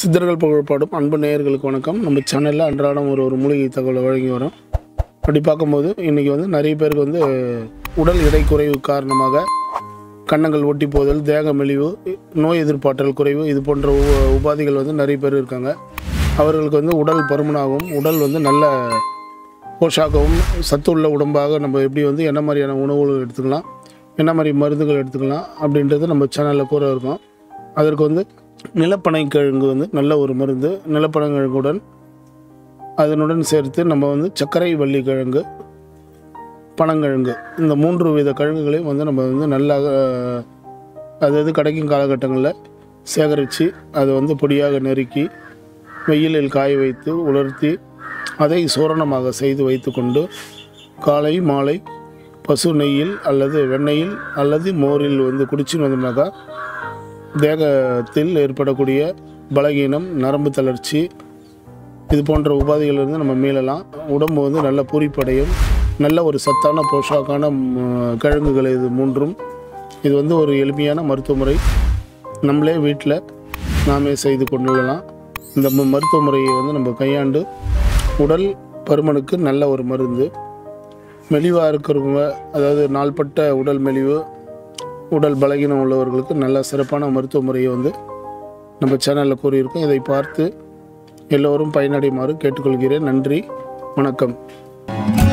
சித்தர்கள் புகழ்பாடும் அன்பு நேயர்களுக்கு வணக்கம் நம்ம சேனலில் அன்றாடம் ஒரு ஒரு மூலிகை தகவலை வழங்கி வரோம் அப்படி பார்க்கும்போது இன்றைக்கி வந்து நிறைய பேருக்கு வந்து உடல் எடை குறைவு காரணமாக கன்னங்கள் ஒட்டி போதல் தேக மெலிவு நோய் எதிர்ப்பாற்றல் குறைவு இது போன்ற உ- உபாதைகள் வந்து நிறைய பேர் இருக்காங்க அவர்களுக்கு வந்து உடல் பருமனாகவும் உடல் வந்து நல்ல போஷாக்கவும் சத்துள்ள உடம்பாக நம்ம எப்படி வந்து என்ன மாதிரியான உணவுகள் எடுத்துக்கலாம் என்ன மாதிரி மருந்துகள் எடுத்துக்கலாம் அப்படின்றது நம்ம சேனலில் கூற இருக்கோம் அதற்கு வந்து நிலப்பனை கிழங்கு வந்து நல்ல ஒரு மருந்து நிலப்பனை கிழங்குடன் அதனுடன் சேர்த்து நம்ம வந்து சர்க்கரை வள்ளி கிழங்கு பனங்கிழங்கு இந்த மூன்று வித கிழங்குகளையும் வந்து நம்ம வந்து நல்லா அஹ், அதாவது கிடைக்கும் காலகட்டங்களில் சேகரித்து அதை வந்து பொடியாக நறுக்கி வெயிலில் காய வைத்து உலர்த்தி அதை சூரணமாக செய்து வைத்துக்கொண்டு காலை மாலை பசு நெய்யில் அல்லது வெண்ணெயில் அல்லது மோரில் வந்து குடிச்சுன்னு வந்தோம்னாக்கா தேகத்தில் ஏற்படக்கூடிய பலகீனம் நரம்பு தளர்ச்சி இது போன்ற உபாதைகளிலிருந்து நம்ம மீளலாம் உடம்பு வந்து நல்ல பூரிப்படையும் நல்ல ஒரு சத்தான போஷாக்கான ம், கிழங்குகள் இது மூன்றும் இது வந்து ஒரு எளிமையான மருத்துவ முறை நம்மளே வீட்டில் நாமே செய்து கொள்ளலாம் இந்த ம- மருத்துவ முறையை வந்து நம்ம கையாண்டு உடல் பருமனுக்கு நல்ல ஒரு மருந்து மெலிவாக இருக்கிறவங்க அதாவது நாள்பட்ட உடல் மெலிவு உடல் பலகீனம் உள்ளவர்களுக்கு நல்ல சிறப்பான மருத்துவ முறையை வந்து நம்ம சேனலில் கூறியிருக்கோம் இதை பார்த்து எல்லோரும் பயனடையுமாறு கேட்டுக்கொள்கிறேன் நன்றி வணக்கம்